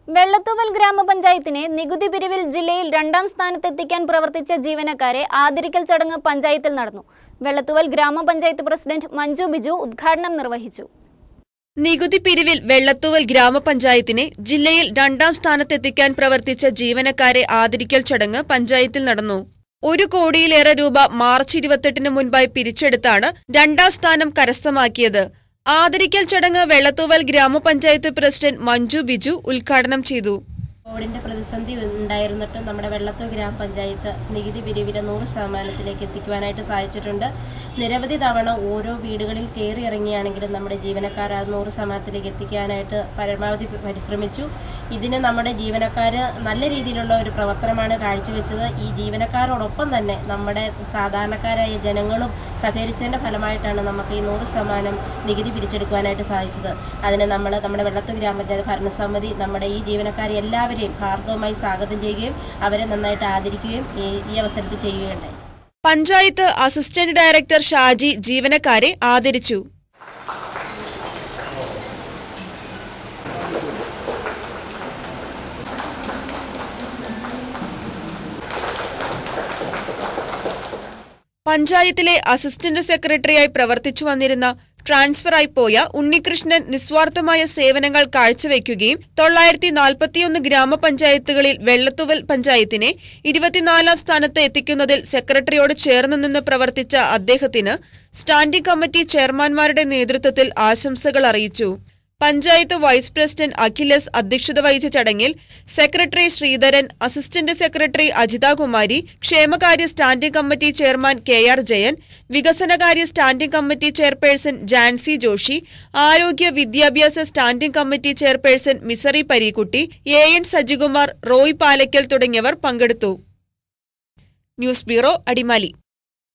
വെള്ളത്തൂവൽ ഗ്രാമപഞ്ചായത്തിനെ നികുതി പിരിവിൽ ജില്ലയിൽ രണ്ടാം സ്ഥാനത്തെത്തിക്കാൻ പ്രവർത്തിച്ച ജീവനക്കാരെ ആദരിക്കൽ ചടങ്ങ് പഞ്ചായത്തിൽ നടന്നു വെള്ളത്തൂവൽ ഗ്രാമപഞ്ചായത്ത് പ്രസിഡന്റ് മഞ്ജു ബിജു ഉദ്ഘാടനം നിർവഹിച്ചു നികുതി പിരിവിൽ വെള്ളത്തൂവൽ ഗ്രാമപഞ്ചായത്തിനെ ജില്ലയിൽ രണ്ടാം സ്ഥാനത്തെത്തിക്കാൻ പ്രവർത്തിച്ച ജീവനക്കാരെ ആദരിക്കൽ ചടങ്ങ് പഞ്ചായത്തിൽ നടന്നു ഒരു കോടിയിലേറെ രൂപ മാർച്ച് ഇരുപത്തെട്ടിന് മുൻപായി പിരിച്ചെടുത്താണ് രണ്ടാം സ്ഥാനം കരസ്ഥമാക്കിയത് ആദരിക്കൽ ചടങ്ങ് വെള്ളത്തൂവൽ ഗ്രാമപഞ്ചായത്ത് പ്രസിഡന്റ് മഞ്ജു ബിജു ഉദ്ഘാടനം ചെയ്തു കോവിഡിൻ്റെ പ്രതിസന്ധി ഉണ്ടായിരുന്നിട്ടും നമ്മുടെ വെള്ളത്തൂർ ഗ്രാമപഞ്ചായത്ത് നികുതി പിരിവിലെ നൂറ് ശതമാനത്തിലേക്ക് എത്തിക്കുവാനായിട്ട് സാധിച്ചിട്ടുണ്ട് നിരവധി തവണ ഓരോ വീടുകളിൽ കയറി ഇറങ്ങിയാണെങ്കിലും നമ്മുടെ ജീവനക്കാർ ആ നൂറ് ശതമാനത്തിലേക്ക് എത്തിക്കാനായിട്ട് പരമാവധി പരിശ്രമിച്ചു ഇതിന് നമ്മുടെ ജീവനക്കാർ നല്ല രീതിയിലുള്ള ഒരു പ്രവർത്തനമാണ് കാഴ്ചവെച്ചത് ഈ ജീവനക്കാരോടൊപ്പം തന്നെ നമ്മുടെ സാധാരണക്കാരായ ജനങ്ങളും സഹകരിച്ചതിൻ്റെ ഫലമായിട്ടാണ് നമുക്ക് ഈ നൂറ് ശതമാനം നികുതി പിരിച്ചെടുക്കുവാനായിട്ട് സാധിച്ചത് അതിന് നമ്മൾ നമ്മുടെ വെള്ളത്തൂർ ഗ്രാമപഞ്ചായത്ത് ഭരണസമിതി നമ്മുടെ ഈ ജീവനക്കാരെ എല്ലാവരെയും ഹാർദവമായി സ്വാഗതം ചെയ്യുകയും അവരെ നന്നായിട്ട് ആദരിക്കുകയും ഈ ഈ അവസരത്തിൽ ചെയ്യുകയുണ്ടായി പഞ്ചായത്ത് അസിസ്റ്റന്റ് ഡയറക്ടർ ഷാജി ജീവനക്കാരെ ആദരിച്ചു പഞ്ചായത്തിലെ അസിസ്റ്റന്റ് സെക്രട്ടറിയായി പ്രവർത്തിച്ചു വന്നിരുന്ന ട്രാൻസ്ഫറായി പോയ ഉണ്ണികൃഷ്ണൻ നിസ്വാർത്ഥമായ സേവനങ്ങൾ കാഴ്ചവെക്കുകയും തൊള്ളായിരത്തി നാൽപ്പത്തിയൊന്ന് ഗ്രാമപഞ്ചായത്തുകളിൽ വെള്ളത്തുവൽ പഞ്ചായത്തിനെ ഇരുപത്തിനാലാം സ്ഥാനത്ത് എത്തിക്കുന്നതിൽ സെക്രട്ടറിയോട് ചേർന്ന് നിന്ന് പ്രവർത്തിച്ച അദ്ദേഹത്തിന് സ്റ്റാൻഡിംഗ് കമ്മിറ്റി ചെയർമാൻമാരുടെ നേതൃത്വത്തിൽ ആശംസകൾ അറിയിച്ചു പഞ്ചായത്ത് വൈസ് പ്രസിഡന്റ് അഖിലസ് അധ്യക്ഷത വഹിച്ച ചടങ്ങിൽ secretary Sreedharan assistant secretary Ajithakumari ക്ഷേമകാര്യ standing committee chairman K R Jayan വികസനകാര്യ standing committee chairperson Jancy Joshi ആരോഗ്യ വിദ്യാഭ്യാസ standing committee chairperson Misiri Parikkutty A N Sajikumar Roy Palakkal തുടങ്ങിയവർ പങ്കെടുത്തു ന്യൂസ് ബ്യൂറോ അടിമാലി